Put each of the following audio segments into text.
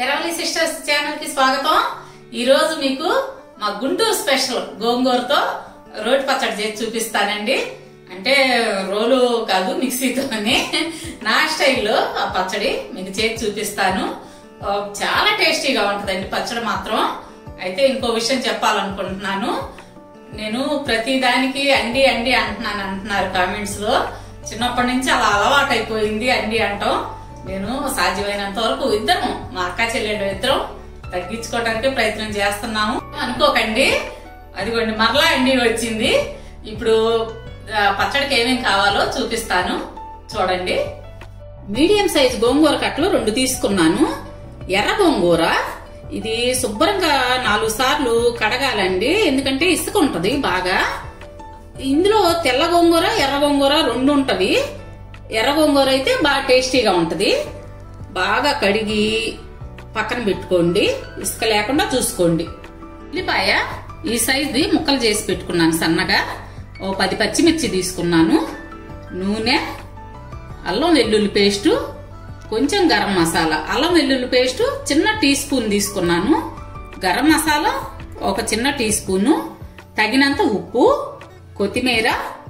హెరవలి sisters channel కి స్వాగతం ఈ రోజు మీకు మా గుంటూరు స్పెషల్ గోంగూరతో రోటి పచ్చడి చేసి చూపిస్తానండి అంటే రోలు కాదు మిక్సీతోనే నా స్టైల్లో ఆ పచ్చడి మీకు చేసి చూపిస్తాను ఆ, చాలా టేస్టీగా ఉంటదండి పచ్చడి మాత్రం అయితే ఇంకో విషయం చెప్పాలనుకుంటున్నాను నేను ప్రతి దానికి అండి అండి అంటున్నాను అంటున్నారు కామెంట్స్ లో చిన్నప్పటి నుంచి అలా అలవాటు అయిపోయింది అండి అంటాం నేను సాధ్యమైనంత వరకు ఇద్దరం మా అక్క చెల్లెళ్ళు ఇద్దరం తగ్గించుకోవడానికి ప్రయత్నం చేస్తున్నాము అనుకోకండి అదిగోండి మరలా అండి వచ్చింది ఇప్పుడు ఆ, పచ్చడికి ఏమేం కావాలో చూపిస్తాను చూడండి మీడియం సైజ్ గోంగూర కట్టలు రెండు తీసుకున్నాను ఎర్ర గోంగూర ఇది శుభ్రంగా నాలుగు సార్లు కడగాలండి ఎందుకంటే ఇసుక ఉంటది బాగా ఇందులో తెల్ల గోంగూర ఎర్ర గోంగూర రెండు ఉంటవి ఎర్ర గోంగూర అయితే బాగా టేస్టీగా ఉంటది బాగా కడిగి పక్కన పెట్టుకోండి ఇసుక లేకుండా చూసుకోండి ఉల్లిపాయ ఈ సైజుది ముక్కలు చేసి పెట్టుకున్నాను సన్నగా ఓ పది పచ్చిమిర్చి తీసుకున్నాను నూనె అల్లం వెల్లుల్లి పేస్టు కొంచెం గరం మసాలా అల్లం వెల్లుల్లి పేస్టు చిన్న టీ స్పూన్ తీసుకున్నాను గరం మసాలా ఒక చిన్న టీ స్పూను తగినంత ఉప్పు కొత్తిమీర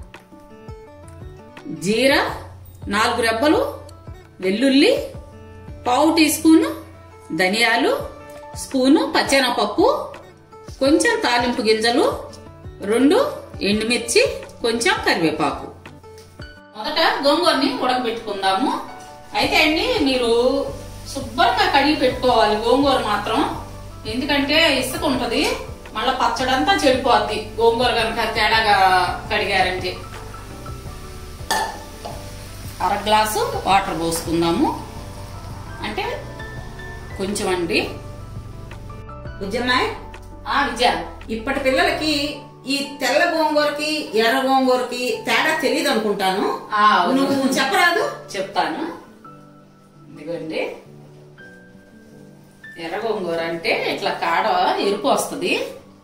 జీరా నాలుగు రెబ్బలు వెల్లుల్లి పావు టీ స్పూను ధనియాలు స్పూను పచ్చెనపప్పు కొంచెం తాలింపు గింజలు రెండు ఎండుమిర్చి కొంచెం కరివేపాకు మొదట గోంగూరని ఉడకబెట్టుకుందాము అయితే అండి మీరు శుభ్రంగా కడిగి పెట్టుకోవాలి గోంగూర మాత్రం ఎందుకంటే ఇసుక ఉంటది మళ్ళీ పచ్చడంతా చెడిపోద్ది గోంగూర కనుక తేడాగా కడిగారంటే అర గ్లాసు వాటర్ పోసుకుందాము అంటే కొంచెం అండి విజయమ్మాయ్ ఆ విజయ ఇప్పటి పిల్లలకి ఈ తెల్ల గోంగూరకి ఎర్ర గోంగూరకి తేడా తెలియదు అనుకుంటాను ఆ, అవును. నువ్వు చెప్పరాదు చెప్తాను ఇదిగోండి ఎర్ర గోంగూర అంటే ఇట్లా కాడ ఎరుపు వస్తుంది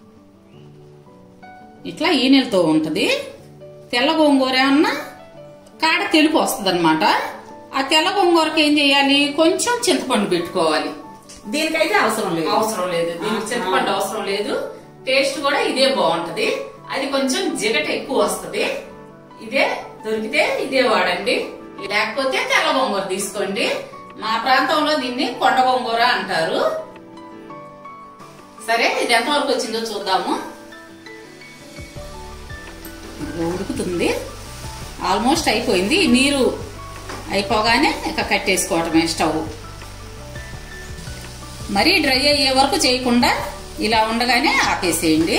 ఇట్లా ఈనెలతో ఉంటది తెల్ల గోంగూర ఏమన్నా కాడ తెలుపు వస్తుంది అనమాట ఆ తెల్ల గోంగూరకి ఏం చేయాలి కొంచెం చింతపండు పెట్టుకోవాలి దీనికైతే అవసరం లేదు అవసరం లేదు దీనికి చింతపండు అవసరం లేదు టేస్ట్ కూడా ఇదే బాగుంటది అది కొంచెం జిగట ఎక్కువ వస్తది ఇదే దొరికితే ఇదే వాడండి లేకపోతే తెల్ల గోంగూర తీసుకోండి మా ప్రాంతంలో దీన్ని కొండ గోంగూర అంటారు సరే ఇది ఎంతవరకు వచ్చిందో చూద్దాము ఇదిగో ఉడుకుతుంది ఆల్మోస్ట్ అయిపోయింది ఈ నీరు అయిపోగానే ఇక కట్టేసుకోవటమే స్టవ్ మరీ డ్రై అయ్యే వరకు చేయకుండా ఇలా ఉండగానే ఆపేసేయండి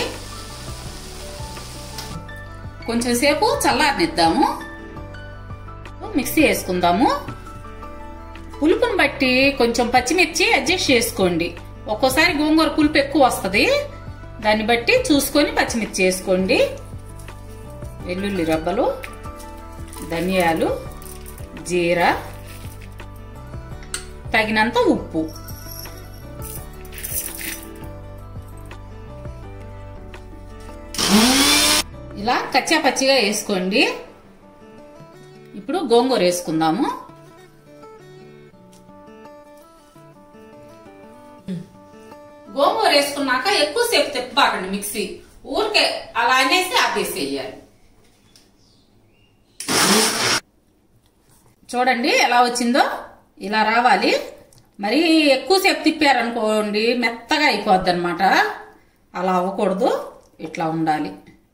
కొంచెం సేపు చల్లారనిద్దాము మిక్సీ వేసుకుందాము పులుపుని బట్టి కొంచెం పచ్చిమిర్చి అడ్జస్ట్ చేసుకోండి ఒక్కోసారి గోంగూర పులుపు ఎక్కువ వస్తుంది దాన్ని బట్టి చూసుకొని పచ్చిమిర్చి వేసుకోండి వెల్లుల్లి రబ్బలు ధనియాలు జీరా తగినంత ఉప్పు ఇలా కచ్చా పచ్చిగా వేసుకోండి ఇప్పుడు గోంగూర వేసుకుందాము గోంగూర వేసుకున్నాక ఎక్కువసేపు తిప్పాకండి మిక్సీ ఊరికే అలా అనేసి ఆపేసేయాలి చూడండి ఎలా వచ్చిందో ఇలా రావాలి మరి ఎక్కువసేపు తిప్పారనుకోండి మెత్తగా అయిపోద్ది అనమాట అలా అవ్వకూడదు ఇట్లా ఉండాలి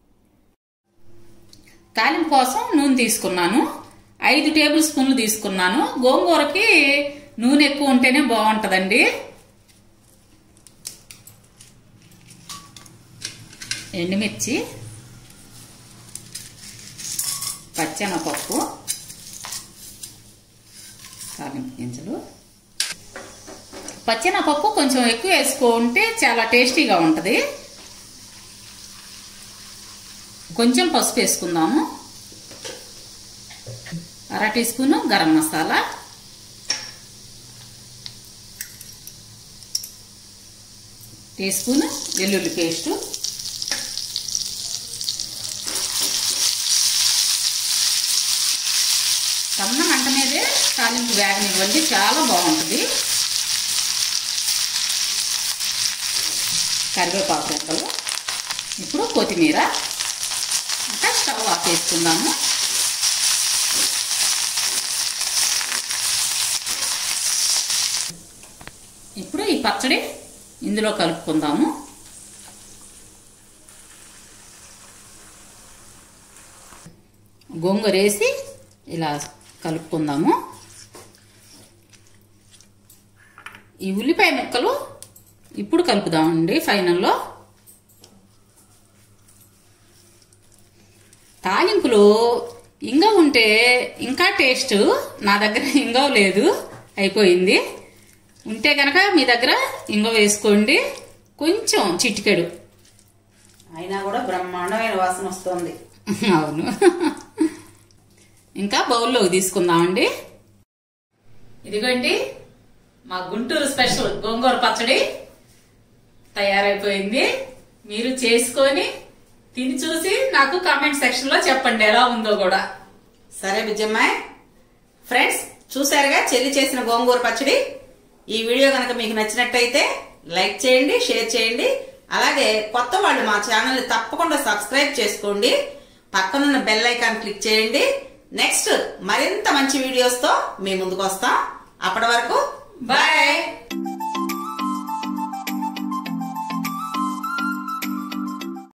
తాలింపు కోసం నూనె తీసుకున్నాను ఐదు టేబుల్ స్పూన్లు తీసుకున్నాను గోంగూరకి నూనె ఎక్కువ ఉంటేనే బాగుంటదండి ఎండుమిర్చి పచ్చెనపప్పు తాలింపు గింజలు పచ్చెనపప్పు కొంచెం ఎక్కువ వేసుకుంటే చాలా టేస్టీగా ఉంటుంది కొంచెం పసుపు వేసుకుందాము అర teaspoon garam masala teaspoon వెల్లుల్లి పేస్టు సన్న మంట మీదే తాలింపు వేగనివ్వండి చాలా బాగుంటుంది కరివేపాకు రెక్కలు ఇప్పుడు కొత్తిమీర ఇంకా స్టవ్ ఆఫ్ చేసుకుందాము ఇప్పుడు ఈ పచ్చడి ఇందులో కలుపుకుందాము గోంగూర వేసి ఇలా కలుపుకుందాము ఈ ఉల్లిపాయ ముక్కలు ఇప్పుడు కలుపుదామండి ఫైనల్లో తాలింపులో ఇంగ ఉంటే ఇంకా టేస్ట్ నా దగ్గర ఇంగవ లేదు అయిపోయింది ఉంటే కనుక మీ దగ్గర ఇంగ వేసుకోండి కొంచెం చిటికెడు అయినా కూడా బ్రహ్మాండమైన వాసన వస్తుంది అవును ఇంకా బౌల్లోకి తీసుకుందామండి ఇదిగోండి మా గుంటూరు స్పెషల్ గోంగూర పచ్చడి తయారైపోయింది మీరు చేసుకొని తిని చూసి నాకు కామెంట్ సెక్షన్ లో చెప్పండి ఎలా ఉందో కూడా సరే బుజ్జమ్మాయ్ ఫ్రెండ్స్ చూసారుగా చెల్లి చేసిన గోంగూర పచ్చడి ఈ వీడియో కనుక మీకు నచ్చినట్టయితే లైక్ చేయండి షేర్ చేయండి అలాగే కొత్త వాళ్ళు మా ఛానల్ తప్పకుండా సబ్స్క్రైబ్ చేసుకోండి పక్కనున్న బెల్ ఐకాన్ క్లిక్ చేయండి నెక్స్ట్ మరింత మంచి వీడియోస్ తో మీ ముందుకు వస్తాం అప్పటి వరకు బాయ్